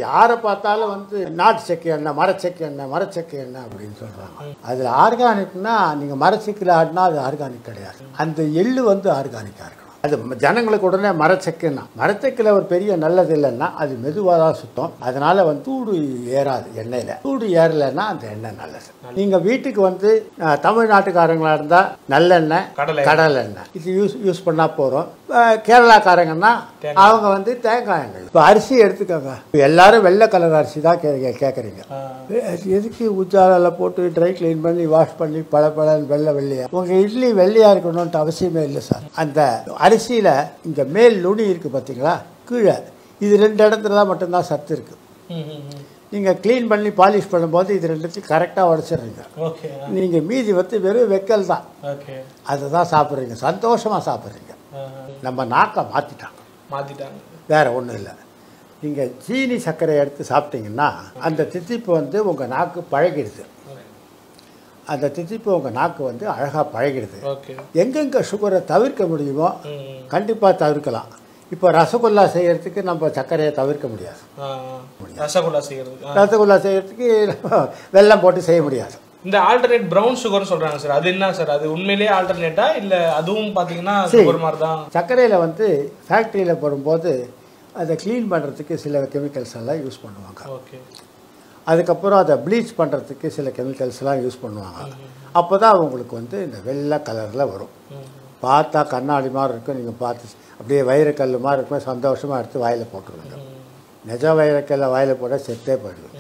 யாரை பார்த்தாலும் வந்து நாட்டு செக்கு எண்ணெய் மரச்செக்கு எண்ணெய் மரச்செக்கு எண்ணெய் அப்படின்னு சொல்கிறாங்க அதில் ஆர்கானிக்னா நீங்கள் மரச்செக்கில் ஆடினா அது ஆர்கானிக் கிடையாது அந்த எள்ளு வந்து ஆர்கானிக்காக இருக்கணும் அது ம- ஜனங்களுக்கு உடனே மரச்செக்குன்னா மரச்செக்கில் ஒரு பெரிய நல்லது இல்லைன்னா அது மெதுவாக தான் சுத்தம் அதனால வந்து சூடு ஏறாது எண்ணெயில் சூடு ஏறலைன்னா அந்த எண்ணெய் நல்லது நீங்கள் வீட்டுக்கு வந்து அஹ், தமிழ்நாட்டுக்காரங்களா இருந்தால் நல்லெண்ணெய் கடலை கடல் எண்ணெய் இது யூஸ் யூஸ் பண்ணால் போகிறோம் கேரளாக்காரங்கன்னா அவங்க வந்து தேங்காய் எண்ணெய் இப்போ அரிசி எடுத்துக்கோங்க இப்ப எல்லாரும் வெள்ளை கலர் அரிசி தான் கே கேட்குறீங்க ஆ, எதுக்கு உஜாலால போட்டு ட்ரை க்ளீன் பண்ணி வாஷ் பண்ணி பல பழம் வெள்ளை வெள்ளையா உங்கள் இட்லி வெள்ளையாக இருக்கணும்ன்ட்டு அவசியமே இல்லை சார் அந்த அரிசியில் இந்த மேல் நுனி இருக்குது பார்த்தீங்களா கீழே இது ரெண்டு இடத்துல தான் மட்டும்தான் சத்து இருக்குது ம், ம், ம். நீங்கள் க்ளீன் பண்ணி பாலிஷ் பண்ணும்போது இது ரெண்டுத்தையும் கரெக்டாக உடச்சிடுறீங்க ஓகே ஆ, நீங்கள் மீதி வந்து வெறும் வெக்கல் தான் ஓகே அதை தான் சாப்பிட்றீங்க சந்தோஷமாக சாப்பிட்றீங்க ஆ, நம்ம நாக்கை மாற்றிட்டாங்க மாத்திட்டாங்க வேற ஒன்றும் இல்லை நீங்கள் சீனி சர்க்கரை எடுத்து சாப்பிட்டீங்கன்னா அந்த தித்திப்பு வந்து உங்கள் நாக்கு பழகிடுது அந்த தித்திப்பு உங்கள் நாக்கு வந்து அழகாக பழகிடுது ஓகே எங்கெங்கே சுகரை தவிர்க்க முடியுமோ ம், கண்டிப்பாக தவிர்க்கலாம் இப்போ ரசகுல்லா செய்யறதுக்கு நம்ம சர்க்கரையை தவிர்க்க முடியாது ஆ, ஆ. ரசகுல்லா செய்யறது ஆ. ரசகுல்லா செய்யறதுக்கு வெல்லம் போட்டு செய்ய முடியாது இந்த ஆல்டர்னேட் பிரவுன் சுகர்னு சொல்றாங்க சார் அது என்ன சார் அது உண்மையிலேயே ஆல்டர்னேட்டா இல்ல அதுவும் பாத்தீங்கன்னா சரி. சுகர் மாதிரி தான் சர்க்கரையில் வந்து ஃபேக்ட்ரியில் போடும்போது அதை க்ளீன் பண்ணுறதுக்கு சில கெமிக்கல்ஸ் எல்லாம் யூஸ் பண்ணுவாங்க ஓகே அதுக்கப்புறம் அதை ப்ளீச் பண்ணுறதுக்கு சில கெமிக்கல்ஸ்லாம் யூஸ் பண்ணுவாங்க அப்போ தான் உங்களுக்கு வந்து இந்த வெள்ளை கலரில் வரும் பார்த்தா கண்ணாடி மாதிரி இருக்கும் நீங்கள் பார்த்து அப்படியே வைரக்கல் மாதிரி இருக்கும் சந்தோஷமாக எடுத்து வாயில் போட்டுருவீங்க நிஜ வைரக்கல்ல வாயில் போட செத்தே போயிடுவீங்க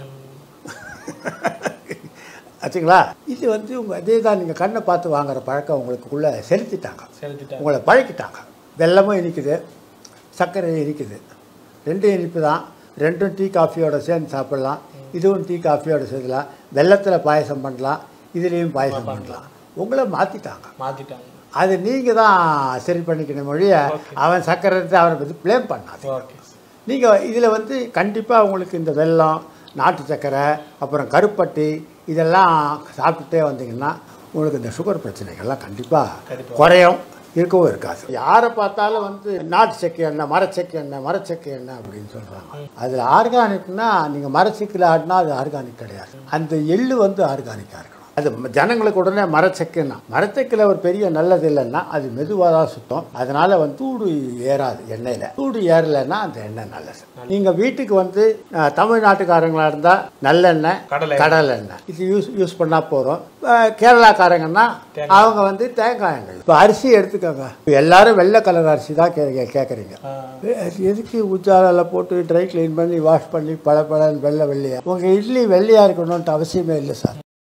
ஆச்சுங்களா இது வந்து உங்கள் அதே தான் நீங்கள் கண்ணை பார்த்து வாங்குற பழக்கம் உங்களுக்குள்ளே செலுத்திட்டாங்க செலுத்திட்டேன் உங்களை பழக்கிட்டாங்க வெல்லமும் இனிக்குது சர்க்கரை இனிக்குது ரெண்டும் இனிப்பு தான் ரெண்டும் டீ காஃபியோட சேர்ந்து சாப்பிடலாம் இதுவும் டீ காஃபியோட சேர்த்துலாம் வெள்ளத்தில் பாயசம் பண்ணலாம் இதுலேயும் பாயசம் பண்ணலாம் உங்களை மாற்றிட்டாங்க மாத்திட்டாங்க அது நீங்கள் தான் சரி பண்ணிக்கணும் மொழிய அவன் சர்க்கரை எடுத்து அவனை பற்றி ப்ளேம் பண்ணாது ஓகே நீங்கள் இதில் வந்து கண்டிப்பாக உங்களுக்கு இந்த வெல்லம் நாட்டு சர்க்கரை அப்புறம் கருப்பட்டி இதெல்லாம் சாப்பிட்டுட்டே வந்தீங்கன்னா உங்களுக்கு இந்த சுகர் பிரச்சனைகள்லாம் கண்டிப்பாக கண்டிப்பா. குறையும் இருக்கவும் இருக்காது யாரை பார்த்தாலும் வந்து நாட்டு செக்கு எண்ணெய் மரச்செக்கு எண்ணெய் மரச்செக்கு எண்ணெய் அப்படின்னு சொல்கிறாங்க அதில் ஆர்கானிக்னா நீங்கள் மரச்செக்கில் ஆடினா அது ஆர்கானிக் கிடையாது அந்த எள்ளு வந்து ஆர்கானிக்காக இருக்கணும் அது ம- ஜனங்களுக்கு உடனே மரச்செக்குன்னா மரச்செக்கில் ஒரு பெரிய நல்லது இல்லைன்னா அது மெதுவாக தான் சுத்தம் அதனால வந்து சூடு ஏறாது எண்ணெயில் சூடு ஏறலைன்னா அந்த எண்ணெய் நல்லது நீங்கள் வீட்டுக்கு வந்து அஹ், தமிழ்நாட்டுக்காரங்களா இருந்தால் நல்லெண்ணெய் கடலை கடல் எண்ணெய் இது யூஸ் யூஸ் பண்ணால் போகிறோம் கேரளாக்காரங்கன்னா அவங்க வந்து தேங்காய் எண்ணெய் இப்போ அரிசி எடுத்துக்கோங்க இப்ப எல்லாரும் வெள்ளை கலர் அரிசி தான் கே கேட்குறீங்க ஆ, எதுக்கு உஜாலால போட்டு ட்ரை க்ளீன் பண்ணி வாஷ் பண்ணி பல பழம் வெள்ளை வெள்ளையா உங்கள் இட்லி வெள்ளையாக இருக்கணும்ன்ட்டு அவசியமே இல்லை சார்